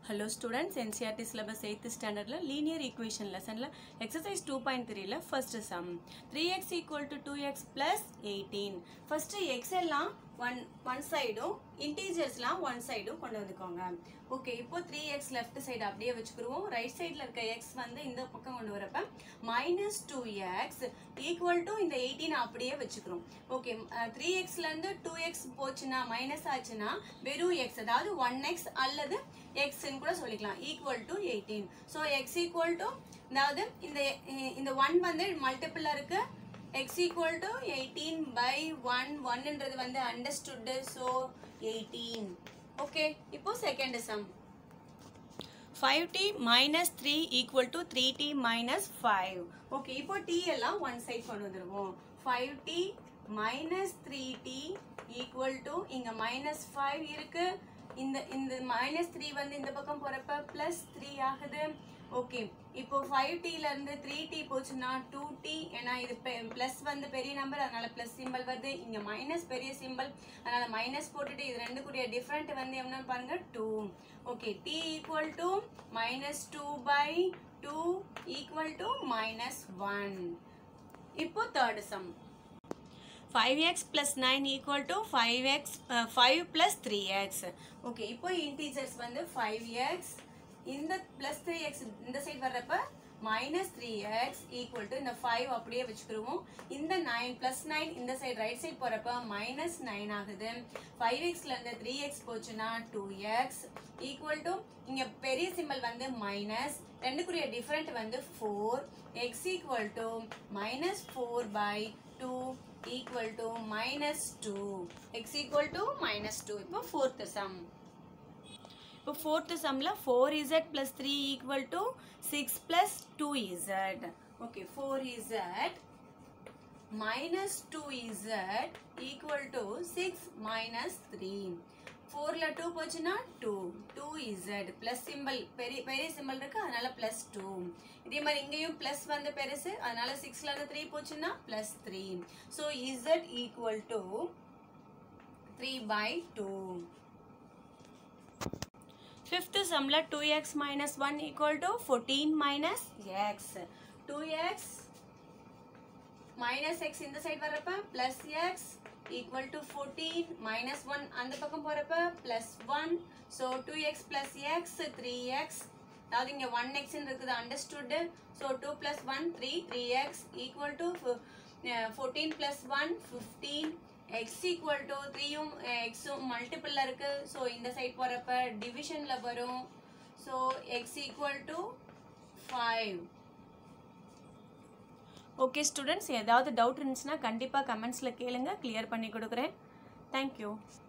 hello students NCERT syllabus eighth ஸ்டாண்டர்டில் linear equation லெசனில் exercise two point த்ரீல first sum three x equal to two x plus eighteen first x எல்லாம் one one சைடும் இன்டீஜர்ஸ்லாம் one சைடும் கொண்டு வந்துக்கோங்க ஓகே இப்போ த்ரீ எக்ஸ் லெஃப்ட் சைடு அப்படியே வச்சுக்கிருவோம் ரைட் சைடில் இருக்க எக்ஸ் வந்து இந்த பக்கம் கொண்டு வரப்ப minus two x equal to இந்த எயிட்டீன் அப்படியே வச்சுக்கிறோம் ஓகே த்ரீ எக்ஸ்லேருந்து டூ எக்ஸ் போச்சுன்னா மைனஸ் ஆச்சுன்னா வெறும் எக்ஸ் அதாவது ஒன் எக்ஸ் அல்லது எக்ஸ்ன்னு கூட சொல்லிக்கலாம் equal to eighteen so x equal to அதாவது இந்த இந்த ஒன் வந்து மல்டிபிள் இருக்கு x equal to eighteen by one ஒன்ன்றது வந்து அண்டர்ஸ்டுட்டு ஸோ எயிட்டீன் ஓகே இப்போ second sum 5t minus 3 equal to 3t minus 5 okay இப்போ t எல்லாம் ஒன் சைட் கொண்டு வந்துருவோம் 5t minus 3t equal to இங்க minus 5 இருக்கு இந்த இந்த மைனஸ் த்ரீ வந்து இந்த பக்கம் போறப்ப பிளஸ் த்ரீ ஆகுது ஓகே இப்போ ஃபைவ் ல இருந்து த்ரீ டி போச்சுன்னா டூ டி ஏன்னா இது பிளஸ் வந்து பெரிய நம்பர் அதனால பிளஸ் சிம்பிள் வருது இங்க மைனஸ் பெரிய சிம்பிள் அதனால மைனஸ் போட்டுட்டு இது ரெண்டு கூடிய டிஃப்ரெண்ட் வந்து என்னன்னு பாருங்க two okay t equal to minus two by two equal to minus one இப்போ third sum 5x plus 9 equal to 5x uh, 5 plus 3x okay இப்போ இன்டீஜர்ஸ் வந்து 5x இந்த plus 3x இந்த சைடு வர்றப்ப minus three x equal to இந்த five அப்படியே வச்சுக்கிருவோம் இந்த நைன் பிளஸ் நைன் இந்த சைடு ரைட் சைடு போறப்ப மைனஸ் நைன் ஆகுது ஃபைவ் எக்ஸ்ல இருந்து த்ரீ எக்ஸ் போச்சுன்னா டூ எக்ஸ் ஈக்குவல் டு இங்க பெரிய சிம்பிள் வந்து மைனஸ் ரெண்டுக்குரிய டிஃபரெண்ட் வந்து four x equal to minus four by two equal to minus 2 x equal to minus 2 இப்போ fourth sum இப்போ fourth sumல 4z plus 3 equal to 6 plus 2z okay 4z minus 2z equal to 6 minus 3 ஃபோரில் two போச்சுன்னா two two z plus simple பெரிய பெரிய simple இருக்கு அதனால plus two இதே மாதிரி இங்கேயும் ப்ளஸ் வந்து பெருசு அதனால சிக்ஸ்ல இருந்து த்ரீ போச்சுன்னா plus three so z equal to three by two fifth சம்ல two x minus one equal to fourteen minus x two x minus x இந்த சைடு வர்றப்ப plus x equal to 14 minus 1 அந்த பக்கம் போறப்ப plus 1 so 2x plus x 3x அதாவது இங்க 1x இருக்குது understood so 2 plus 1 3 3x equal to 14 plus 1 15 x equal to 3 யும் x ம் மல்டிபிள்ல இருக்கு so இந்த சைடு போறப்ப டிவிஷன்ல வரும் so x equal to 5 okay students ஏதாவது டவுட் இருந்துச்சுன்னா கண்டிப்பாக கமெண்ட்ஸில் கேளுங்க கிளியர் பண்ணி கொடுக்குறேன் தேங்க்யூ